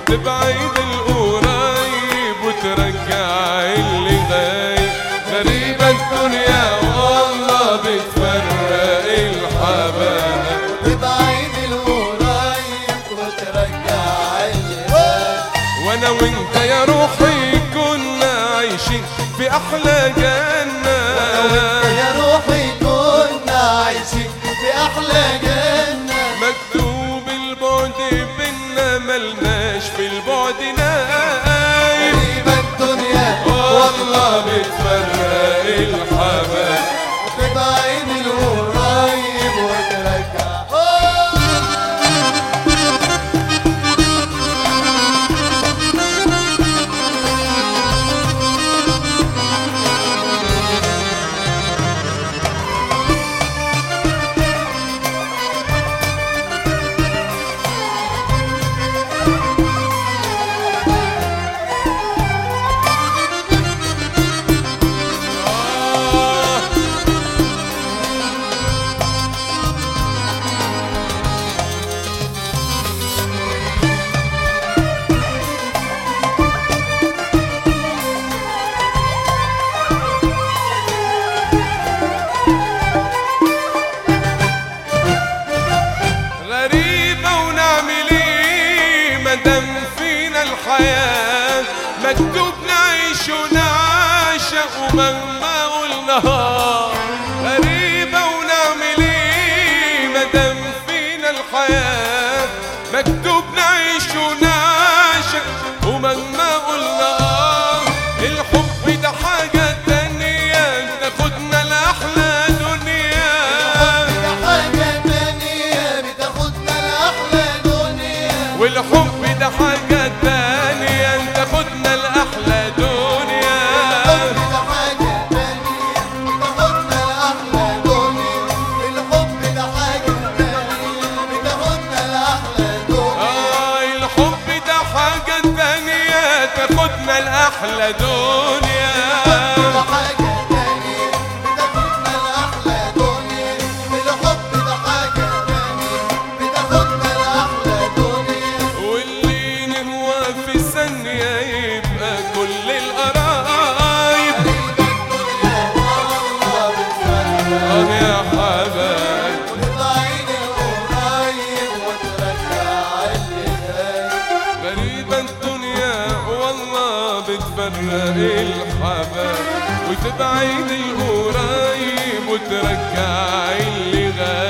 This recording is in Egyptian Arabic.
وتبعد القريب وترجع اللي غايب غريبة الدنيا والله بتفرق الحبايب تبعد القريب وترجع اللي فات وانا وانت يا روحي كنا عايشين في احلى جنة يا روحي كنا عايشين في احلى جنة مكتوب البعد بينا ملناش في البعد نايم غريبة الدنيا والله بتفرق الحبايب تبعد القريب وترجع غريبة ونعمل ايه مادام فينا الحياة مكتوب نعيش ونعشق ومهما قلنا غريبة ونعمل ايه مادام فينا الحياة مكتوب نعيش ونعشق ومهما قلنا الحب ده حاجة تانية تاخدنا لأحلى دنيا ده حاجة تانية بتاخدنا لأحلى دنيا والحب ده حاجة تانية تاخدنا لأحلى دنيا الحب ده حاجة تانية بتاخدنا لأحلى دنيا الحب ده حاجة تانية بتاخدنا لأحلى دنيا آه الحب ده حاجة تانية تاخدنا لأحلى دنيا ده حاجة تانية بتاخدنا لأحلى دنيا الحب ده حاجة تانية بتاخدنا لأحلى دنيا واللي نهوى في ثانية يبقى كل القرايب والله بتفرق آه يا حبايب وتبعد القريب وترجع اللي غايب غريبة الدنيا والله بتفرق الحبايب وتبعد القريب وترجع اللي غايب